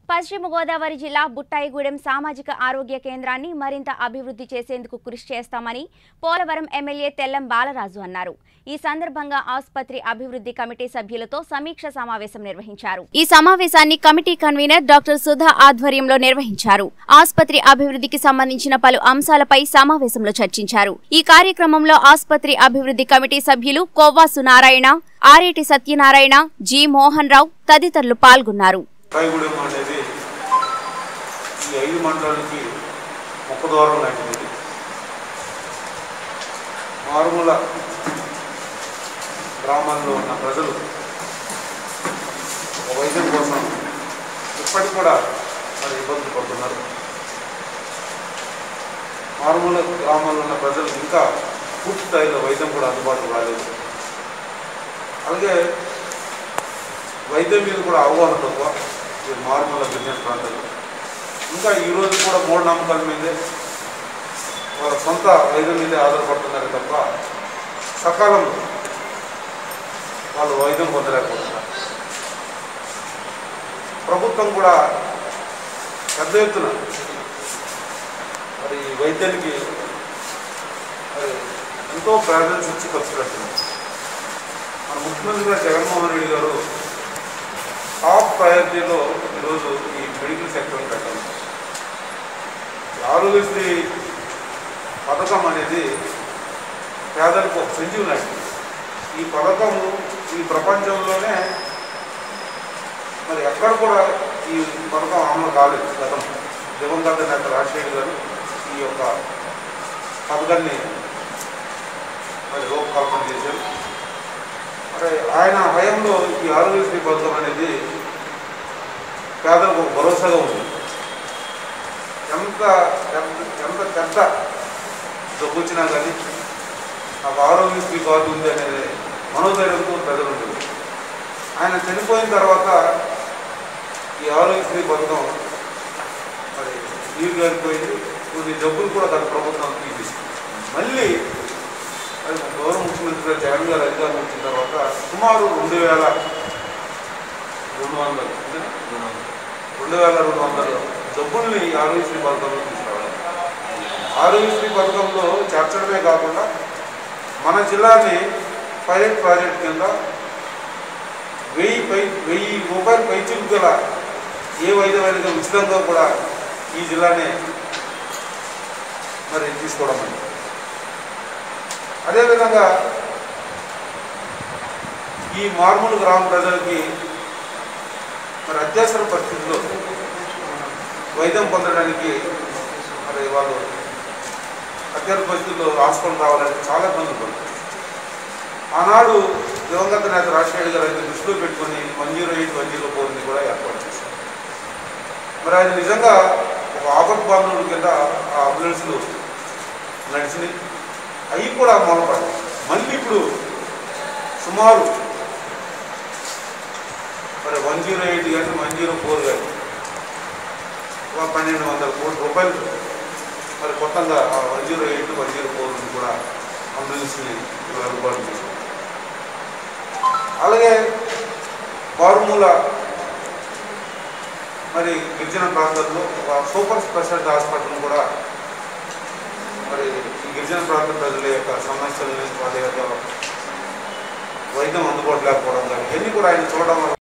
పశ్చిమ గోదావరి జిల్లా బుట్టాయిగూడెం సామాజిక ఆరోగ్య కేంద్రాన్ని మరింత అభివృద్ధి చేసేందుకు కృషి చేస్తామని పోలవరం ఎమ్మెల్యే తెల్లం బాలరాజు అన్నారు ఈ సందర్భంగా ఆసుపత్రి అభివృద్ధి కమిటీ సభ్యులతో సమీక్ష సమావేశం నిర్వహించారు ఈ సమావేశాన్ని కమిటీ కన్వీనర్ డాక్టర్ సుధా ఆధ్వర్యంలో నిర్వహించారు ఆసుపత్రి అభివృద్ధికి సంబంధించిన పలు అంశాలపై సమావేశంలో చర్చించారు ఈ కార్యక్రమంలో ఆసుపత్రి అభివృద్ధి కమిటీ సభ్యులు కొవ్వాసు నారాయణ ఆరేటి సత్యనారాయణ జి మోహన్ రావు తదితరులు పాల్గొన్నారు రాయగూడెం అనేది ఈ ఐదు మండలానికి ముఖ ద్వారం లాంటిది మారుమూల గ్రామాల్లో ఉన్న ప్రజలు ఒక వైద్యం కోసం ఇప్పటికి కూడా మరి ఇబ్బందులు పడుతున్నారు మారుమూల గ్రామాల్లో ఉన్న ప్రజలకు ఇంకా పూర్తి స్థాయిలో వైద్యం కూడా అందుబాటులో రాలేదు అలాగే వైద్యం మీద కూడా అవగాహన తక్కువ ఈ మారుమూల బిజినెస్ ప్రాంతాలు ఇంకా ఈ రోజు కూడా మూఢనమ్మకాల మీదే వాళ్ళ సొంత వైద్యం మీదే ఆధారపడుతున్నారు తప్ప సకాలంలో వాళ్ళు వైద్యం పొందలేకపోతున్నారు ప్రభుత్వం కూడా పెద్ద ఎత్తున మరి ఈ వైద్యానికి మరి ఎంతో ప్రాధాన్యత ఇచ్చి ఖర్చు పెడుతున్నారు మన ముఖ్యమంత్రి గారు జగన్మోహన్ రెడ్డి గారు టాప్ ప్రయారిటీలో ఈరోజు ఈ మెడికల్ సెక్టర్ పెట్టాలి ఈ ఆరోగ్యశ్రీ పథకం అనేది పేదలకు ఒక సంజీవి లాంటిది ఈ పథకం ఈ ప్రపంచంలోనే మరి ఎక్కడ కూడా ఈ పథకం అమలు కాలేదు గతం దివంగత నేత రాజశేఖర్ గారు ఈ యొక్క పథకాన్ని మరి రూపకల్పన చేశారు మరి ఆయన హయాంలో ఈ ఆరోగ్యశ్రీ పథకం అనేది పేదలకు ఒక భరోసాగా ఉంది ఎంత ఎంత ఎంత పెద్ద జబ్బు వచ్చినా కానీ నాకు ఆరోగ్యశ్రీ కార్డు ఉంది అనేది మనోధైర్యంతో ప్రజలు ఉండేది ఆయన చనిపోయిన తర్వాత ఈ ఆరోగ్యశ్రీ పథకం మరి నీరు గారిపోయింది కొన్ని జబ్బులు కూడా గత ప్రభుత్వం తీసేసింది మళ్ళీ మరి గౌరవ ముఖ్యమంత్రి గారు జగన్ గారు అధికారం వచ్చిన తర్వాత సుమారు రెండు వేల రెండు వందలు అంతేనా? రెండు వేల రెండు వందల జబ్బుల్ని ఈ ఆరోగ్యశ్రీ పథకంలో తీసుకురావాలి ఆరోగ్యశ్రీ పథకంలో చేర్చడమే కాకుండా మన జిల్లాని పైలట్ ప్రాజెక్ట్ కింద వెయ్యి పై వెయ్యి రూపాయలు పైచిలు గల ఏ వైద్యమైన ఉచితంగా కూడా ఈ జిల్లానే మరి తీసుకోవడం అండి అదేవిధంగా ఈ మార్మూల గ్రామ ప్రజలకి మరి అత్యవసర పరిస్థితుల్లో వైద్యం పొందడానికి మరి వాళ్ళు అత్యవసర పరిస్థితుల్లో హాస్పిటల్ రావాలంటే చాలా ఇబ్బందులు పడుతుంది ఆనాడు దివంగత నేత రాజశేఖర్ గారు అయితే దృష్టిలో పెట్టుకొని one zero eight one zero ఫోర్ని కూడా ఏర్పాటు చేశారు మరి ఆయన నిజంగా ఒక ఆపత్ బాంధవుడి కింద ఆ అంబులెన్స్లు నడిచినాయి అవి కూడా మూలపడ్డాయి మళ్ళీ ఇప్పుడు సుమారు మరి వన్ జీరో ఎయిట్ కానీ వన్ జీరో ఫోర్ కానీ ఒక పన్నెండు వందల కోట్ల రూపాయలు మరి కొత్తగా one zero eight one zero four కూడా అంబులెన్స్ని ఇప్పుడు అందుబాటు చేశారు అలాగే మారుమూల మరి గిరిజన ప్రాంతాల్లో ఒక సూపర్ స్పెషాలిటీ హాస్పిటల్ కూడా మరి ఈ గిరిజన ప్రాంత ప్రజల యొక్క సమస్యలని వాళ్ళ యొక్క వైద్యం అందుబాటు లేకపోవడం కానీ ఇవన్నీ కూడా ఆయన చూడడం వల్ల